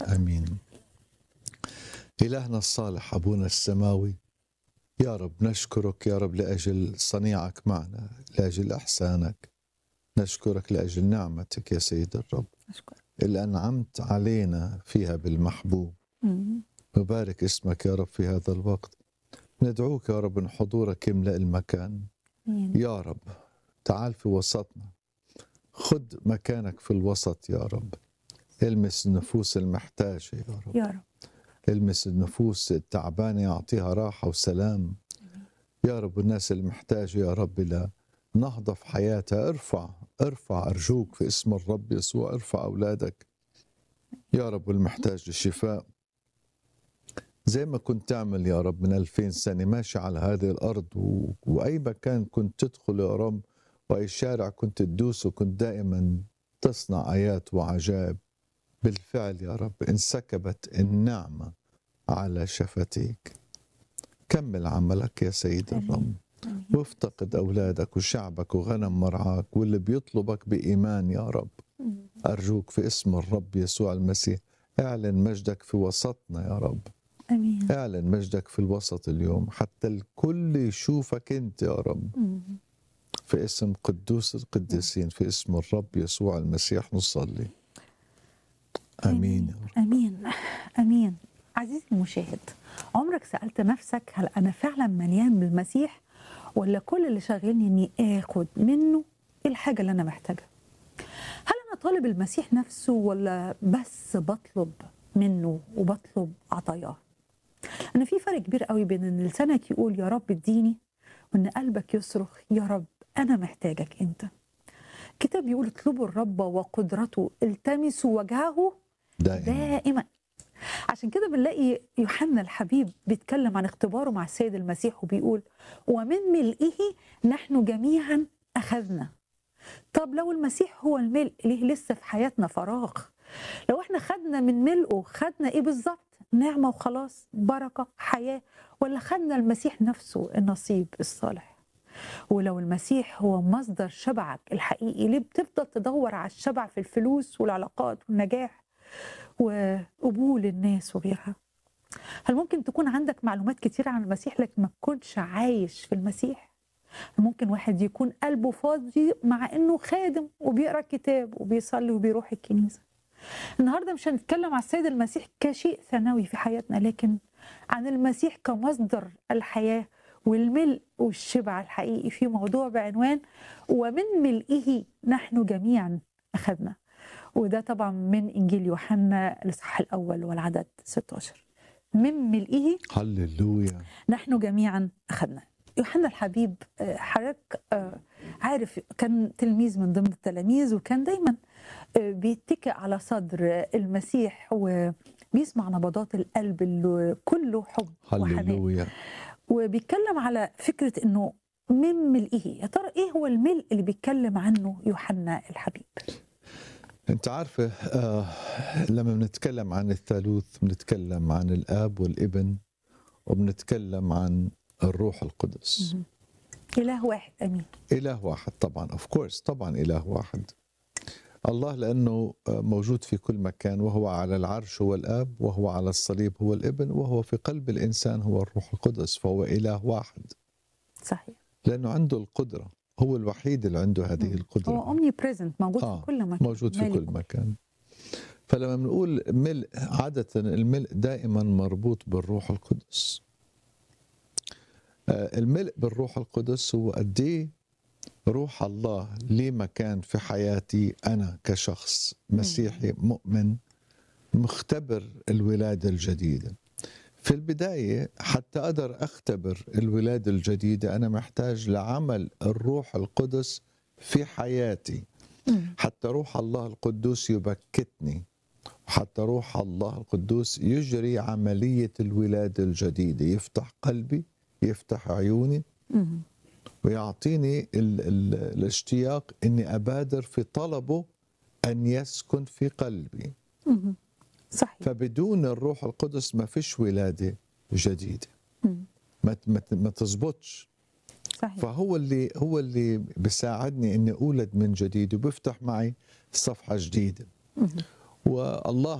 امين الهنا الصالح ابونا السماوي يا رب نشكرك يا رب لاجل صنيعك معنا لاجل احسانك نشكرك لاجل نعمتك يا سيد الرب أشكر اللي انعمت علينا فيها بالمحبوب مم. نبارك اسمك يا رب في هذا الوقت ندعوك يا رب ان حضورك يملا المكان آمين. يا رب تعال في وسطنا خد مكانك في الوسط يا رب المس النفوس المحتاجة يا رب يا رب المس النفوس التعبانة يعطيها راحة وسلام يا رب الناس المحتاجة يا رب إلى نهضة في حياتها ارفع ارفع أرجوك في اسم الرب يسوع ارفع أولادك يا رب المحتاج للشفاء زي ما كنت تعمل يا رب من ألفين سنة ماشي على هذه الأرض و... وأي مكان كنت تدخل يا رب وأي شارع كنت تدوسه كنت دائما تصنع آيات وعجائب بالفعل يا رب انسكبت النعمة على شفتيك كمل عملك يا سيد آمين. الرب آمين. وافتقد أولادك وشعبك وغنم مرعاك واللي بيطلبك بإيمان يا رب مم. أرجوك في اسم الرب يسوع المسيح اعلن مجدك في وسطنا يا رب امين اعلن مجدك في الوسط اليوم حتى الكل يشوفك انت يا رب مم. في اسم قدوس القديسين في اسم الرب يسوع المسيح نصلي امين يا رب امين امين عزيزي المشاهد عمرك سالت نفسك هل انا فعلا مليان بالمسيح ولا كل اللي شاغلني اني اخد منه الحاجه اللي انا محتاجها هل انا طالب المسيح نفسه ولا بس بطلب منه وبطلب عطاياه انا في فرق كبير قوي بين ان لسانك يقول يا رب اديني وان قلبك يصرخ يا رب انا محتاجك انت الكتاب بيقول اطلبوا الرب وقدرته التمسوا وجهه دائما دائما عشان كده بنلاقي يوحنا الحبيب بيتكلم عن اختباره مع السيد المسيح وبيقول ومن ملئه نحن جميعا اخذنا طب لو المسيح هو الملء ليه لسه في حياتنا فراغ لو احنا خدنا من ملئه خدنا ايه بالظبط نعمه وخلاص بركه حياه ولا خدنا المسيح نفسه النصيب الصالح ولو المسيح هو مصدر شبعك الحقيقي ليه بتفضل تدور على الشبع في الفلوس والعلاقات والنجاح وقبول الناس وغيرها هل ممكن تكون عندك معلومات كتيرة عن المسيح لكن ما تكونش عايش في المسيح ممكن واحد يكون قلبه فاضي مع انه خادم وبيقرا كتاب وبيصلي وبيروح الكنيسه النهارده مش هنتكلم على السيد المسيح كشيء ثانوي في حياتنا لكن عن المسيح كمصدر الحياه والملء والشبع الحقيقي في موضوع بعنوان ومن ملئه نحن جميعا اخذنا وده طبعا من انجيل يوحنا الاصحاح الاول والعدد 16 من ملئه هللويا نحن جميعا اخذنا يوحنا الحبيب آه، حضرتك آه، عارف كان تلميذ من ضمن التلاميذ وكان دايما آه، بيتكئ على صدر المسيح وبيسمع نبضات القلب اللي كله حب وحنان هللويا وبيتكلم على فكره انه من ملئه يا ترى ايه هو الملء اللي بيتكلم عنه يوحنا الحبيب انت عارفه آه لما بنتكلم عن الثالوث بنتكلم عن الاب والابن وبنتكلم عن الروح القدس اله واحد امين اله واحد طبعا اوف كورس طبعا اله واحد الله لانه آه، موجود في كل مكان وهو على العرش هو الاب وهو على الصليب هو الابن وهو في قلب الانسان هو الروح القدس فهو اله واحد صحيح لانه عنده القدره هو الوحيد اللي عنده هذه مم. القدره هو اومني بريزنت موجود آه، في كل مكان موجود في مالك. كل مكان فلما بنقول ملء عادة الملء دائما مربوط بالروح القدس آه، الملء بالروح القدس هو قد إيه روح الله ليه مكان في حياتي أنا كشخص مسيحي مؤمن مختبر الولادة الجديدة في البداية حتى أقدر أختبر الولادة الجديدة أنا محتاج لعمل الروح القدس في حياتي مم. حتى روح الله القدوس يبكتني حتى روح الله القدوس يجري عملية الولادة الجديدة يفتح قلبي يفتح عيوني مم. ويعطيني ال ال الاشتياق اني ابادر في طلبه ان يسكن في قلبي مم. صحيح فبدون الروح القدس ما فيش ولاده جديده مم. ما ما ما تزبطش صحيح فهو اللي هو اللي بيساعدني اني اولد من جديد وبيفتح معي صفحه جديده مم. والله